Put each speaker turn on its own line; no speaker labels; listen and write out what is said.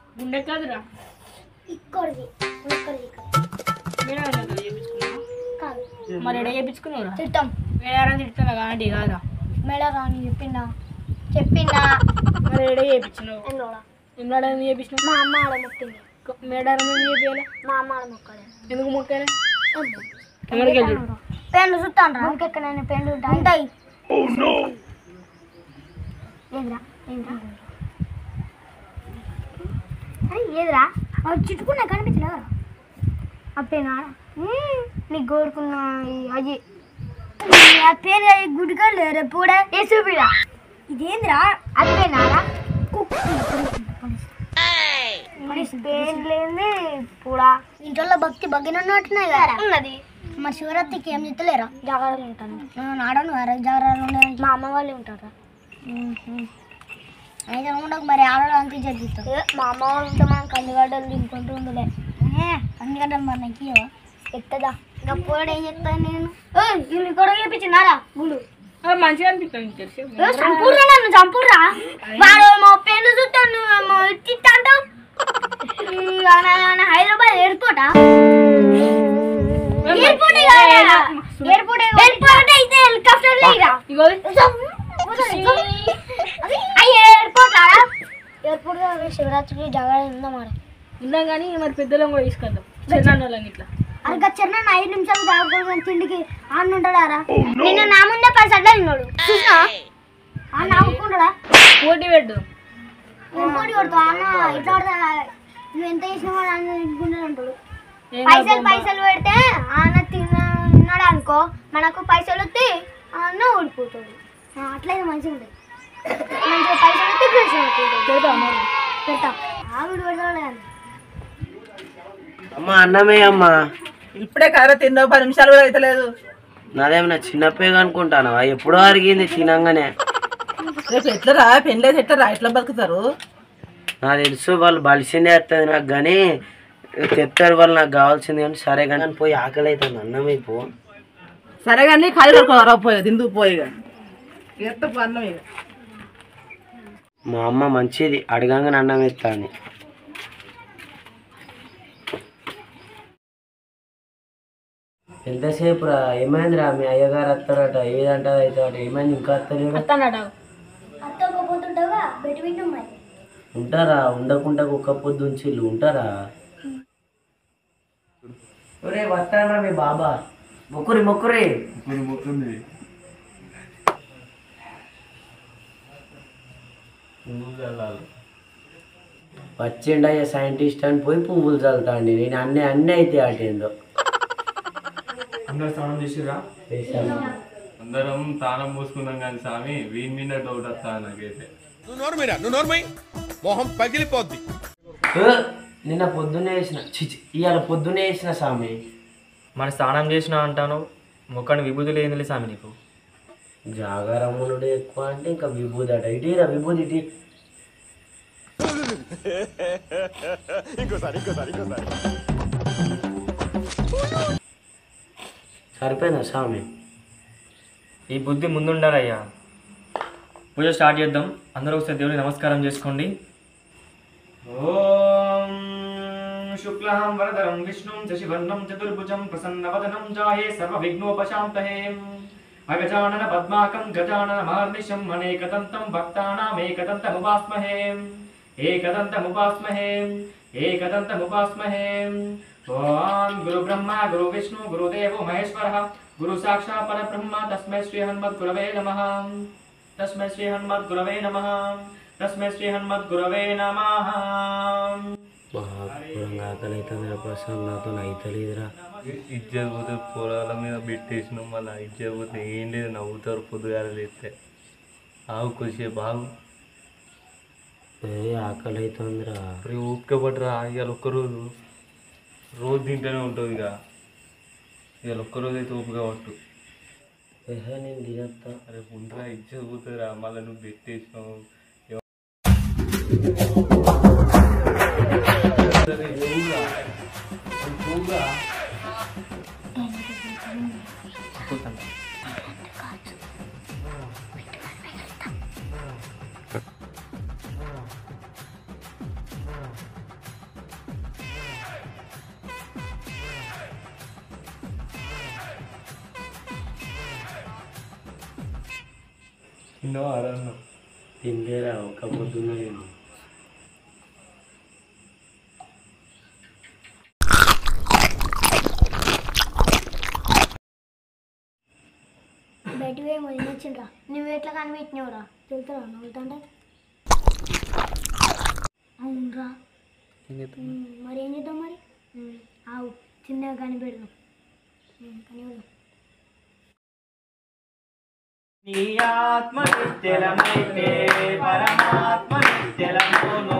గుండె కాదురా
ఇక్కడికి ఇక్కడికి
మేడం దగ్గర చేయించుకున్నావా
కాదు
మరి ఎడ చేయించుకున్నావురా
తిట్టాం
మేడారం తిడుతున్నా కాండి కాదురా
మేడం రాని చెప్పిందా చెప్పిందా
మరి ఎడ చేయించినావు
ఎన్నోడా
ఎన్నడారం చేయించినావు
మా అమ్మ ఆడ మొక్కింది
మేడారం ఏం చేయాలి
మా అమ్మ ఆడ మొక్కలే
ఎందుకు మొక్కాలి ఎక్కడికి వెళ్ళి చూడు
పెండ్లు చుట్టాను రా ఇంకెక్కడైనా పెండ్లు ఉంటాయి ఏదిరా ఏదిరా అరే ఏదిరా అవి చుట్టుకున్నా కనిపించలేదా అప్పేనా నీకు కోరుకున్న అది ఆ పేరు గుడిగా లేరు పూడే ఏసుబిడా ఇదేంద్రా అప్పేనారా పేర్లేంది పూడా ఇంట్లో భక్తి బగ్గినట్టున్నాయి కదా ఉన్నది మరి శివరాత్రికి ఏం చెప్తలేరా జాగ్రత్తలు ఉంటాను నాడను వేరే జాగ్రత్తలు ఉండే మా అమ్మ వాళ్ళు ఉంటారా అయితే ఉండకు మరి ఆడడానికి చదివిస్తాం మా అమ్మ వాళ్ళు ఉంటే మనం కందిగడ్డలు తినుకుంటూ ఉండలే కందిగడ్డలు మరి నాకు ఇవ్వవా? ఎత్తదా ఇంకా పోయాడు ఏం చెప్తాను నేను వీళ్ళు కూడా చేపించినారా గుళ్ళు
అది మంచిగా అనిపిస్తుంది నీకు తెలిసి
చంపుర్రా నన్ను చంపుర్రా వాడు ఏమో పెన్ను చూస్తాను నువ్వేమో ఇచ్చి అంటావు హైదరాబాద్ ఎయిర్పోర్టా ఎయిర్పోర్ట్ ఎయిర్పోర్ట్ ఎయిర్పోర్ట్ అయితే హెలికాప్టర్ లేరా
ఇగో
ఎయిర్పోర్ట్ ఎయిర్పోర్ట్ శివరాత్రికి జాగ్రత్త ఉందా మరి
ఉందాం కానీ మరి పెద్దలను కూడా తీసుకొద్దాం చిన్న వాళ్ళని ఇట్లా
అరగ చిన్న ఐదు నిమిషాలు తాగకూడదు తిండికి ఆన్న ఉంటాడారా నిన్న నా ముందే పది సడ్డా తిన్నాడు చూసా అన్న నవ్వుకుంటాడా
పోటీ పెట్టు
ఇంకోటి కొడతావు అన్న ఇట్లా కొడతా నువ్వు ఎంత చేసినా వాడు అన్న తినుకుంటాడు అంటాడు
ఏం
పైసలు
కాదు
పైసలు పెడితే అన్న తిన్నాడు అనుకో మనకు పైసలు వస్తే అన్న ఓడిపోతాడు ఆ, అట్లయితే మంచిగా ఉంటుంది మంచిగా పైసలు వస్తే ప్లేస్
పెడతావా మరి
పెడతా ఆవిడ పెడతాడు కానీ
అమ్మ అన్నమే అమ్మ
ఇప్పుడే కర్ర తిన్నావు పది నిమిషాలు కూడా అవుతలేదు
నాదేమన్నా చిన్నప్పేగా అనుకుంటాను ఎప్పుడో అరిగింది తినంగానే
రేపు ఎట్లరా పెళ్ళేసి ఎట్లరా ఎట్లా బతుకుతారు
నాకు తెలుసు వాళ్ళు బలిసిందే వస్తుంది నాకు కానీ తెస్తారు వాళ్ళు నాకు కావాల్సింది కానీ సరే కానీ అని పోయి ఆకలి అవుతుంది అన్నమే పో
సరే కానీ కాళ్ళు కడుకోరా పోయి తిందుకు పోయి ఇక ఎత్త అన్నం ఇక
మా అమ్మ మంచిది అడగంగానే అన్నం ఎత్తాను ఎంతసేపు రా ఏమైందిరా మీ అయ్యగారు వస్తారట ఏదంటే అవుతాడట ఏమైంది ఇంకా వస్తలేడు
వస్తానట
అత్తకపోతుంటావా బెట్టి పెట్టు మరి
ఉంటారా ఉండకుండా కుక్క పొద్దు ఉంచిల్లు ఉంటారా ఒరే వస్తారా మీ బాబా మొక్కురి మొక్కురి వచ్చిండయ్య సైంటిస్ట్ అని పోయి పువ్వులు చల్లుతాండి నేను అన్నీ అన్నీ అయితే అటేందో
అందరు స్నానం చేసిరా
చేశాను
అందరం తాళం మూసుకున్నాం కానీ స్వామి వీని మీద డౌట్ వస్తా నాకైతే
ఏ, నిన్న పొద్దున్నే వేసిన చిచి ఇవాళ పొద్దున్నే వేసిన స్వామి
మరి స్నానం చేసినా అంటాను ముఖాన్ని విభూతి లేనిలే స్వామి నీకు
జాగారమ్మునుడు ఎక్కువ అంటే ఇంకా విభూది అట ఇటీరా విభూది ఇటీ సరిపోయిందా స్వామి
ఈ బుద్ధి ముందుండాలయ్యా పూజ స్టార్ట్ చేద్దాం అందరూ ఒకసారి దేవుడికి నమస్కారం చేసుకోండి ఓం శుక్లహం వరదరం విష్ణుం శశివర్ణం చతుర్భుజం ప్రసన్నవదనం జాయే సర్వ విఘ్నోపశాంతహే అగజానన పద్మాకం గజానన మహర్నిశం అనేకదంతం భక్తానామేకదంతముపాస్మహే ఏకదంతముపాస్మహే ఏకదంతముపాస్మహే ఓం గురు బ్రహ్మ గురు విష్ణు గురుదేవో మహేశ్వరः గురు సాక్షాత్ పరబ్రహ్మ తస్మై శ్రీ హనుమద్గురవే నమః తస్మై శ్రీ హనుమద్గురవే నమః తస్మై శ్రీ హనుమద్గురవే నమః
మహాపూరంగా ఆకలి అవుతుంది ప్రసాద్ నాతో అయితలేదురా
ఇజ్జత్ పోతే పొలాల మీద పెట్టేసినాం మళ్ళీ ఇజ్జత్ పోతే ఏం లేదు నవ్వుతారు పొద్దుగాల లేస్తే ఆవు కొద్దిసేపు ఆగు
ఏ ఆకలి అవుతుందిరా
అరే ఓపిక పడరా ఇవాళ ఒక్కరోజు రోజు తింటూనే ఉంటుంది ఇక ఇవాళ ఒక్కరోజు అయితే ఓపిక పట్టు
ఏహే నేను తినత్తా
అరే ఉండరా ఇజ్జత్ పోతుందిరా మళ్ళీ నువ్వు పెట్టేసినావు తిన్నో ఆడన్నా
తిందేరా ఒక పొద్దున్న నేను
బయటికి పోయి మొదలు వచ్చిండ్రా నువ్వు ఎట్లా కనిపెట్టినవురా తెలుతురా నవ్వుతుంటే అవునరా ఉమ్, మరి ఏం చేద్దాం మరి ఉమ్, ఆవు చిన్నగా కనిపెడదాం ఉమ్, కనిపెడదాం
నీ ఆత్మ నిత్యలమైతే పరమాత్మ నిత్యలమును